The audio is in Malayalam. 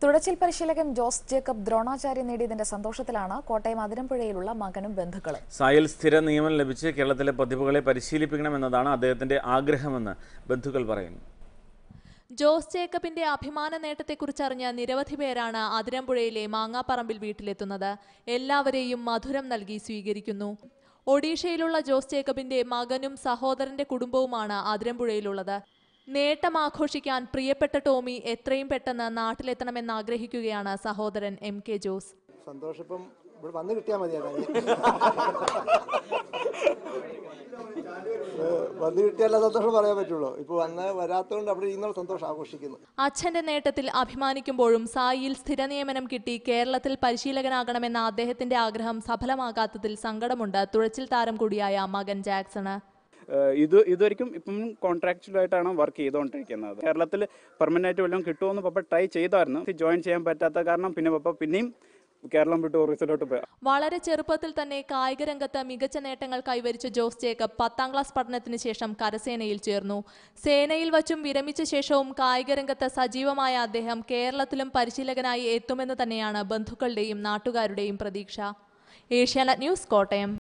തുഴച്ചിൽ പരിശീലകൻ ജോസ് ജേക്കബ് ദ്രോണാചാര്യ നേടിയതിന്റെ സന്തോഷത്തിലാണ് കോട്ടയം അതിരമ്പുഴയിലുള്ള മകനും ബന്ധുക്കളും സായിൽ സ്ഥിര നിയമനം ലഭിച്ച് കേരളത്തിലെ പ്രതിഭകളെ പരിശീലിപ്പിക്കണമെന്നതാണ് അദ്ദേഹത്തിന്റെ ആഗ്രഹമെന്ന് ബന്ധുക്കൾ പറയുന്നു ജോസ് ജേക്കബിന്റെ അഭിമാന നേട്ടത്തെക്കുറിച്ചറിഞ്ഞ നിരവധി പേരാണ് അതിരമ്പുഴയിലെ മാങ്ങാപ്പറമ്പിൽ വീട്ടിലെത്തുന്നത് എല്ലാവരെയും മധുരം നൽകി സ്വീകരിക്കുന്നു ഒഡീഷയിലുള്ള ജോസ് ജേക്കബിന്റെ മകനും സഹോദരന്റെ കുടുംബവുമാണ് അതിരമ്പുഴയിലുള്ളത് നേട്ടം ആഘോഷിക്കാൻ പ്രിയപ്പെട്ട ടോമി എത്രയും പെട്ടെന്ന് നാട്ടിലെത്തണമെന്ന് ആഗ്രഹിക്കുകയാണ് സഹോദരൻ എം കെ ജോസ് സന്തോഷം ഇപ്പം ഇവിടെ വന്ന് കിട്ടിയാൽ മതിയായിരുന്നു വന്ന് കിട്ടിയാലേ സന്തോഷം പറയാൻ പറ്റുള്ളൂ ഇപ്പൊ വന്ന് വരാത്തതുകൊണ്ട് അവിടെ ഇരുന്നുള്ള സന്തോഷം ആഘോഷിക്കുന്നു അച്ഛന്റെ നേട്ടത്തിൽ അഭിമാനിക്കുമ്പോഴും സായിയിൽ സ്ഥിരനിയമനം കിട്ടി കേരളത്തിൽ പരിശീലകനാകണമെന്ന അദ്ദേഹത്തിന്റെ ആഗ്രഹം സഫലമാകാത്തതിൽ സങ്കടമുണ്ട് തുഴച്ചിൽ താരം കൂടിയായ മകൻ ജാക്സണ് ഏഹ് ഇത് ഇതുവരെയും ഇപ്പം കോൺട്രാക്ച്വലായിട്ടാണ് വർക്ക് ചെയ്തുകൊണ്ടിരിക്കുന്നത് കേരളത്തിൽ പെർമനന്റ് ആയിട്ട് വല്ലതും കിട്ടുമോ എന്ന് പപ്പ ട്രൈ ചെയ്തായിരുന്നു ജോയിൻ ചെയ്യാൻ പറ്റാത്ത കാരണം പിന്നെ പപ്പ പിന്നെയും കേരളം വിട്ട് ഓറിസിലോട്ട് പോയി വളരെ ചെറുപ്പത്തിൽ തന്നെ കായിക രംഗത്ത് മികച്ച നേട്ടങ്ങൾ കൈവരിച്ച ജോസ് ജേക്കബ് പത്താം ക്ലാസ് പഠനത്തിന് ശേഷം കരസേനയിൽ ചേർന്നു സേനയിൽ വച്ചും വിരമിച്ച ശേഷവും കായിക രംഗത്ത് സജീവമായ അദ്ദേഹം കേരളത്തിലും പരിശീലകനായി എത്തുമെന്ന് തന്നെയാണ് ബന്ധുക്കളുടെയും നാട്ടുകാരുടെയും പ്രതീക്ഷ ഏഷ്യാനെറ്റ് ന്യൂസ് കോട്ടയം